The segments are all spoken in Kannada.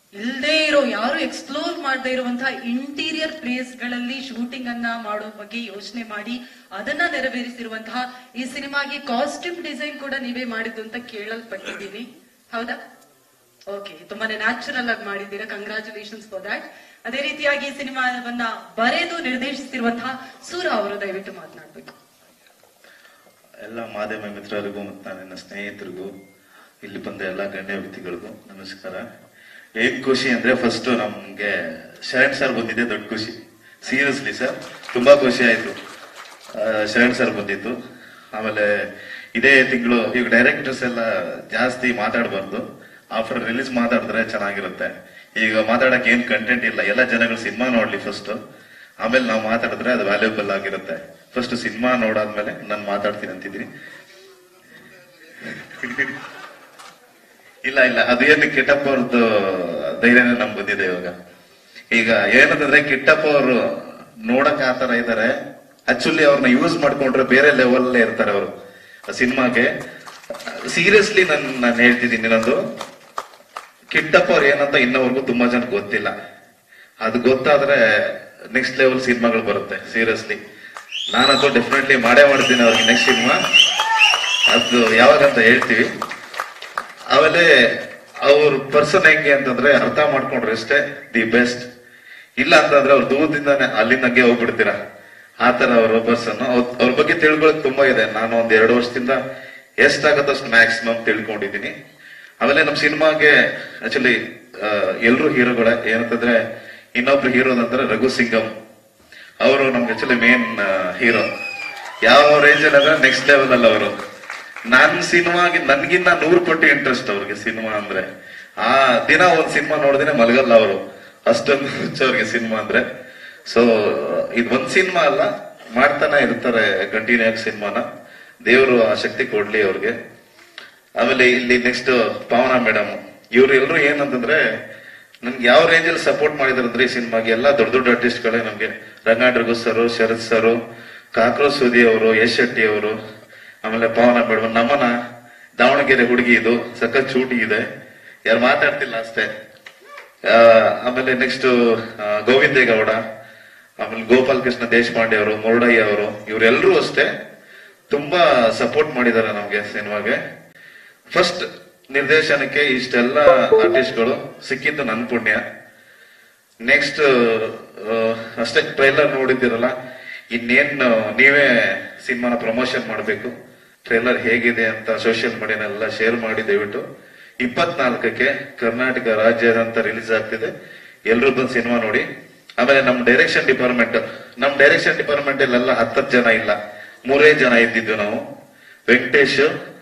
ಇಲ್ಲದೆ ಇರೋ ಯಾರು ಎಕ್ಸ್ಪ್ಲೋರ್ ಮಾಡದೇ ಇರುವಂತಹ ಇಂಟೀರಿಯರ್ ಪ್ಲೇಸ್ ಗಳಲ್ಲಿ ಶೂಟಿಂಗ್ ಅನ್ನ ಮಾಡೋ ಬಗ್ಗೆ ಯೋಚನೆ ಮಾಡಿ ಅದನ್ನ ನೆರವೇರಿಸಿರುವಂತಹ ಈ ಸಿನಿಮಾಗೆ ಕಾಸ್ಟ್ಯೂಮ್ ಡಿಸೈನ್ ಕೂಡ ನೀವೇ ಮಾಡಿದ್ದು ಅಂತ ಕೇಳಲ್ಪಟ್ಟಿದ್ದೀನಿ ಹೌದಾ ಓಕೆ ತುಂಬಾನೇ ನ್ಯಾಚುರಲ್ ಆಗಿ ಮಾಡಿದ್ದೀರಾ ಕಂಗ್ರಾಚುಲೇಷನ್ಸ್ ಫಾರ್ ದ್ಯಾಟ್ ಅದೇ ರೀತಿಯಾಗಿ ಈ ಸಿನಿಮಾವನ್ನ ಬರೆದು ನಿರ್ದೇಶಿಸಿರುವಂತಹ ಸೂರ ಅವರು ದಯವಿಟ್ಟು ಮಾತನಾಡ್ಬೇಕು ಎಲ್ಲ ಮಾಧ್ಯಮ ಮಿತ್ರರಿಗೂ ಮತ್ತು ನನ್ನ ಸ್ನೇಹಿತರಿಗೂ ಇಲ್ಲಿ ಬಂದ ಎಲ್ಲ ಗಣ್ಯ ವ್ಯಕ್ತಿಗಳಿಗೂ ನಮಸ್ಕಾರ ಏನ್ ಖುಷಿ ಅಂದ್ರೆ ಫಸ್ಟ್ ನಮ್ಗೆ ಶರಣ್ ಸರ್ ಬಂದಿದೆ ದೊಡ್ಡ ಖುಷಿ ಸೀರಿಯಸ್ಲಿ ಸರ್ ತುಂಬಾ ಖುಷಿ ಆಯ್ತು ಆ, ಶರಣ್ ಸರ್ ಬಂದಿತ್ತು ಆಮೇಲೆ ಇದೇ ತಿಂಗಳು ಈಗ ಡೈರೆಕ್ಟರ್ಸ್ ಎಲ್ಲ ಜಾಸ್ತಿ ಮಾತಾಡಬಾರ್ದು ಆಫ್ಟರ್ ರಿಲೀಸ್ ಮಾತಾಡಿದ್ರೆ ಚೆನ್ನಾಗಿರುತ್ತೆ ಈಗ ಮಾತಾಡಕ್ ಏನ್ ಕಂಟೆಂಟ್ ಇಲ್ಲ ಎಲ್ಲ ಜನಗಳು ಸಿನಿಮಾ ನೋಡ್ಲಿ ಫಸ್ಟ್ ಆಮೇಲೆ ನಾವು ಮಾತಾಡಿದ್ರೆ ಅದು ವ್ಯಾಲ್ಯೂಬಲ್ ಆಗಿರುತ್ತೆ ಫಸ್ಟ್ ಸಿನಿಮಾ ನೋಡಾದ್ಮೇಲೆ ನಾನು ಮಾತಾಡ್ತೀನಿ ಅಂತಿದ್ದೀನಿ ಇಲ್ಲ ಇಲ್ಲ ಅದೇನು ಕಿಟ್ಟಪ್ಪ ಅವ್ರದ್ದು ಧೈರ್ಯನೇ ನಮ್ಗೆ ಬಂದಿದೆ ಇವಾಗ ಈಗ ಏನಂತಂದ್ರೆ ಕಿಟ್ಟಪ್ಪ ಅವರು ನೋಡಕ್ ಆತರ ಇದಾರೆ ಆಕ್ಚುಲಿ ಅವ್ರನ್ನ ಯೂಸ್ ಮಾಡ್ಕೊಂಡ್ರೆ ಬೇರೆ ಲೆವೆಲ್ ಇರ್ತಾರೆ ಅವರು ಸಿನಿಮಾಗೆ ಸೀರಿಯಸ್ಲಿ ನನ್ ನಾನು ಹೇಳ್ತಿದ್ದೀನಿ ಇನ್ನೊಂದು ಕಿಟ್ಟಪ್ಪ ಅವ್ರು ಏನಂತ ಇನ್ನವರೆಗೂ ತುಂಬಾ ಜನ ಗೊತ್ತಿಲ್ಲ ಅದು ಗೊತ್ತಾದ್ರೆ ನೆಕ್ಸ್ಟ್ ಲೆವೆಲ್ ಸಿನಿಮಾಗಳು ಬರುತ್ತೆ ಸೀರಿಯಸ್ಲಿ ನಾನಂತೂ ಡೆಫಿನೆಟ್ಲಿ ಮಾಡೇ ಮಾಡ್ತೀನಿ ಅವ್ರಿಗೆ ನೆಕ್ಸ್ಟ್ ಸಿನಿಮಾ ಅದು ಯಾವಾಗಂತ ಹೇಳ್ತೀವಿ ಆಮೇಲೆ ಅವ್ರ ಪರ್ಸನ್ ಹೆಂಗೆ ಅಂತಂದ್ರೆ ಅರ್ಥ ಮಾಡ್ಕೊಂಡ್ರೆ ಅಷ್ಟೇ ದಿ ಬೆಸ್ಟ್ ಇಲ್ಲ ಅಂತಂದ್ರೆ ಅವ್ರ ದೂರದಿಂದಾನೆ ಅಲ್ಲಿಂದಂಗೆ ಹೋಗ್ಬಿಡ್ತೀರಾ ಆತರ ಅವ್ರ ಪರ್ಸನ್ ಅವ್ರ ಬಗ್ಗೆ ತಿಳ್ಕೊಳಕ್ ತುಂಬಾ ಇದೆ ನಾನು ಒಂದ್ ಎರಡು ವರ್ಷದಿಂದ ಎಷ್ಟಾಗತ್ತೋ ಅಷ್ಟು ಮ್ಯಾಕ್ಸಿಮಮ್ ತಿಳ್ಕೊಂಡಿದ್ದೀನಿ ಆಮೇಲೆ ನಮ್ ಸಿನಿಮಾಗೆ ಆಕ್ಚುಲಿ ಎಲ್ರು ಹೀರೋಗಳೇ ಏನಂತಂದ್ರೆ ಇನ್ನೊಬ್ರು ಹೀರೋ ಅಂದ್ರೆ ರಘು ಸಿಂಗಂ ಅವರು ನಮ್ಗೆ ಆಕ್ಚುಲಿ ಮೇನ್ ಹೀರೋ ಯಾವ ರೇಂಜ್ ಅಂದ್ರೆ ನೆಕ್ಸ್ಟ್ ಲೆವೆಲ್ ಅಲ್ಲ ಅವರು ನನ್ ಸಿನಿಮಾಗೆ ನನ್ಗಿನ್ನ ನೂರು ಪಟ್ಟು ಇಂಟ್ರೆಸ್ಟ್ ಅವ್ರಿಗೆ ಸಿನಿಮಾ ಅಂದ್ರೆ ಆ ದಿನ ಒಂದ್ ಸಿನಿಮಾ ನೋಡಿದ್ರೆ ಮಲಗಲ್ಲ ಅವರು ಅಷ್ಟೊಂದು ಹುಚ್ಚು ಅವ್ರಿಗೆ ಸಿನಿಮಾ ಅಂದ್ರೆ ಸೊ ಇದು ಒಂದ್ ಸಿನಿಮಾ ಅಲ್ಲ ಮಾಡ್ತಾನೆ ಇರ್ತಾರೆ ಕಂಟಿನ್ಯೂ ಆಗಿ ಸಿನಿಮಾನ ದೇವರು ಆ ಶಕ್ತಿ ಕೊಡ್ಲಿ ಅವ್ರಿಗೆ ಆಮೇಲೆ ಇಲ್ಲಿ ನೆಕ್ಸ್ಟ್ ಪಾವನ ಮೇಡಮ್ ಇವ್ರು ಎಲ್ರು ಏನಂತಂದ್ರೆ ನನ್ಗೆ ಯಾವ ರೇಂಜ್ ಅಲ್ಲಿ ಸಪೋರ್ಟ್ ಮಾಡಿದಾರಂದ್ರೆ ಈ ಸಿನಿಮಾಗೆ ಎಲ್ಲ ದೊಡ್ಡ ದೊಡ್ಡ ಆರ್ಟಿಸ್ಟ್ ಗಳೇ ನಮ್ಗೆ ರಂಗಾಡ್ರಗು sir Sharath sir cockroach Sudhi ಅವರು ಯಶ್ ಶೆಟ್ಟಿ ಅವರು ಆಮೇಲೆ ಪವನ ಮೇಡಮ್ ನಮ್ಮನ ದಾವಣಗೆರೆ ಹುಡುಗಿ ಇದು ಸಖತ್ ಚೂಟಿ ಇದೆ ಯಾರು ಮಾತಾಡ್ತಿಲ್ಲ ಅಷ್ಟೇ ಆ, ಆಮೇಲೆ ನೆಕ್ಸ್ಟ್ ಗೋವಿಂದೇಗೌಡ ಆಮೇಲೆ ಗೋಪಾಲ್ ಕೃಷ್ಣ ದೇಶಪಾಂಡೆ ಅವರು ಮುರುಡಯ್ಯ ಅವರು ಇವರೆಲ್ಲರೂ ಅಷ್ಟೇ ತುಂಬಾ ಸಪೋರ್ಟ್ ಮಾಡಿದ್ದಾರೆ ನಮ್ಗೆ ಸಿನಿಮಾಗೆ ಫಸ್ಟ್ ನಿರ್ದೇಶನಕ್ಕೆ ಇಷ್ಟೆಲ್ಲ ಆರ್ಟಿಸ್ಟ್ಗಳು ಸಿಕ್ಕಿದ್ದು ನನ್ ಪುಣ್ಯ ನೆಕ್ಸ್ಟ್ ಅಷ್ಟೇ ಟ್ರೈಲರ್ ನೋಡಿದ್ದೀರಲ್ಲ ಇನ್ನೇನ್ ನೀವೇ ಸಿನಿಮಾನ ಪ್ರಮೋಷನ್ ಮಾಡಬೇಕು ಟ್ರೈಲರ್ ಹೇಗಿದೆ ಅಂತ ಸೋಷಿಯಲ್ ಮೀಡಿಯಾನೆಲ್ಲ ಶೇರ್ ಮಾಡಿ ದಯವಿಟ್ಟು ಇಪ್ಪತ್ನಾಲ್ಕಕ್ಕೆ ಕರ್ನಾಟಕ ರಾಜ್ಯಾದ್ಯಂತ ರಿಲೀಸ್ ಆಗ್ತಿದೆ ಎಲ್ರು ಬಂದು ಸಿನಿಮಾ ನೋಡಿ ಆಮೇಲೆ ನಮ್ ಡೈರೆಕ್ಷನ್ ಡಿಪಾರ್ಟ್ಮೆಂಟ್ ನಮ್ ಡೈರೆಕ್ಷನ್ ಡಿಪಾರ್ಟ್ಮೆಂಟ್ ಅಲ್ಲೆಲ್ಲ ಹತ್ತತ್ತು ಜನ ಇಲ್ಲ ಮೂರೇ ಜನ ಇದ್ದಿದ್ದು ನಾವು ವೆಂಕಟೇಶ್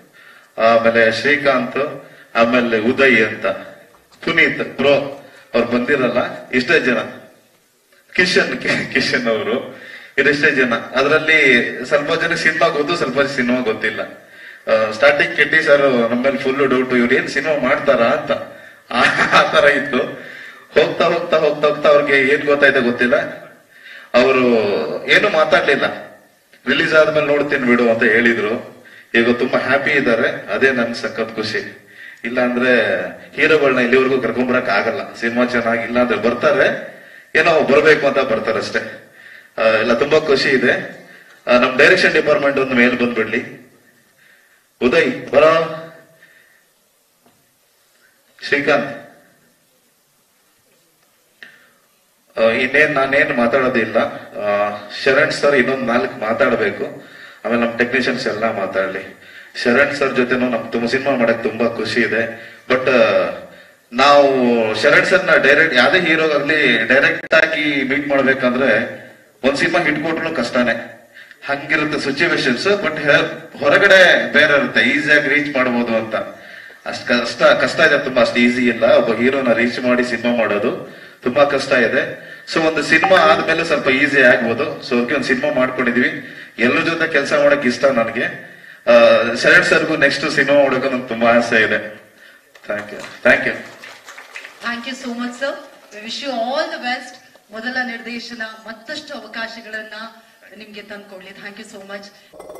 ಆಮೇಲೆ ಶ್ರೀಕಾಂತ್ ಆಮೇಲೆ ಉದಯ್ ಅಂತ ಪುನೀತ್ ಬ್ರೋ ಅವ್ರು ಬಂದಿರಲ್ಲ ಇಷ್ಟೇ ಜನ ಕಿಶನ್ ಕಿ- ಕಿಶನ್ ಅವರು ಇದೆಷ್ಟೇ ಜನ ಅದರಲ್ಲಿ ಸ್ವಲ್ಪ ಜನ ಸಿನಿಮಾ ಗೊತ್ತು ಸ್ವಲ್ಪ ಸಿನಿಮಾ ಗೊತ್ತಿಲ್ಲ ಸ್ಟಾರ್ಟಿಂಗ್ ಕಿಟ್ಟಿ ಸರ್ ನಮ್ಮಲ್ಲಿ ಫುಲ್ ಡೌಟ್ ಇವ್ರು ಏನ್ ಸಿನಿಮಾ ಮಾಡ್ತಾರಾ ಅಂತ ಆ- ಆ ತರ ಇತ್ತು ಹೋಗ್ತಾ ಹೋಗ್ತಾ ಹೋಗ್ತಾ ಹೋಗ್ತಾ ಅವ್ರಿಗೆ ಏನ್ ಗೊತ್ತಾಯ್ತಾ ಗೊತ್ತಿಲ್ಲ ಅವರು ಏನು ಮಾತಾಡ್ಲಿಲ್ಲ ರಿಲೀಸ್ ಆದ್ಮೇಲೆ ನೋಡ್ತೀನಿ ಬಿಡು ಅಂತ ಹೇಳಿದ್ರು ಈಗ ತುಂಬಾ ಹ್ಯಾಪಿ ಇದ್ದಾರೆ ಅದೇ ನನ್ ಸಖತ್ ಖುಷಿ ಇಲ್ಲ ಅಂದ್ರೆ ಹೀರೋಗಳನ್ನ ಇಲ್ಲಿವರೆಗೂ ಕರ್ಕೊಂಬರಕ್ ಆಗಲ್ಲ ಸಿನಿಮಾ ಚೆನ್ನಾಗಿಲ್ಲ ಅಂದ್ರೆ ಬರ್ತಾರೆ ಏನೋ ಬರ್ಬೇಕು ಅಂತ ಬರ್ತಾರೆ ಅಷ್ಟೇ ಆ, ಎಲ್ಲ ತುಂಬಾ ಖುಷಿ ಇದೆ ಆ, ನಮ್ ಡೈರೆಕ್ಷನ್ ಡಿಪಾರ್ಟ್ಮೆಂಟ್ ಒಂದು ಮೇಲ್ ಬಂದ್ಬಿಡ್ಲಿ ಉದಯ್ ಬರೋ ಶ್ರೀಕಾಂತ್ ಆ, ಇನ್ನೇನ್ ನಾನೇನ್ ಮಾತಾಡೋದಿಲ್ಲ ಆ, ಶರಣ್ ಸರ್ ಇನ್ನೊಂದ್ ನಾಲ್ಕು ಮಾತಾಡ್ಬೇಕು ಆಮೇಲೆ ನಮ್ ಟೆಕ್ನಿಷಿಯನ್ಸ್ ಎಲ್ಲ ಮಾತಾಡ್ಲಿ ಶರಣ್ ಸರ್ ಜೊತೆನೂ ನಮ್ ತುಂಬಾ ಸಿನಿಮಾ ಮಾಡಕ್ ತುಂಬಾ ಖುಷಿ ಇದೆ ಬಟ್ ನಾವು ಶರಣ್ ಸರ್ನ ಡೈರೆಕ್ಟ್ ಯಾವ್ದೇ ಹೀರೋಗಾಗ್ಲಿ ಡೈರೆಕ್ಟ್ ಆಗಿ ಮೀಟ್ ಮಾಡ್ಬೇಕಂದ್ರೆ ಒಂದ್ ಸಿನಿಮಾ ಹಿಟ್ ಕೊಟ್ರು ಕಷ್ಟನೇ ಹಂಗಿರುತ್ತೆ ಸಿಚುವೇಶನ್ಸ್ ಬಟ್ ಹೊರಗಡೆ ಬೇರೆ ಇರುತ್ತೆ ಈಸಿಯಾಗಿ ರೀಚ್ ಮಾಡ್ಬೋದು ಅಂತ ಅಷ್ಟ್ ಕಷ್ಟ ಕಷ್ಟ ಇದೆ ತುಂಬಾ ಅಷ್ಟು ಈಸಿ ಇಲ್ಲ ಒಬ್ಬ ಹೀರೋನ ರೀಚ್ ಮಾಡಿ ಸಿನಿಮಾ ಮಾಡೋದು ತುಂಬಾ ಕಷ್ಟ ಇದೆ ಸೊ ಒಂದು ಸಿನಿಮಾ ಆದ್ಮೇಲೆ ಸ್ವಲ್ಪ ಈಸಿ ಆಗ್ಬೋದು ಸೊ ಅದಕ್ಕೆ ಒಂದು ಸಿನಿಮಾ ಮಾಡ್ಕೊಂಡಿದೀವಿ ಎಲ್ಲರ ಜೊತೆ ಕೆಲಸ ಮಾಡಕ್ ಇಷ್ಟ ನನಗೆ ಆ, ಶರಣ್ ಸರ್ಗೂ ನೆಕ್ಸ್ಟ್ ಸಿನಿಮಾ ಮಾಡೋಕೆ ನಂಗೆ ತುಂಬಾ ಆಸೆ ಇದೆ thank you thank you thank you so much sir wish you all the best ಮೊದಲ ನಿರ್ದೇಶನ ಮತ್ತಷ್ಟು ಅವಕಾಶಗಳನ್ನ ನಿಮ್ಗೆ ತಂದ್ಕೊಡ್ಲಿ ಥ್ಯಾಂಕ್ ಯು ಸೋ ಮಚ್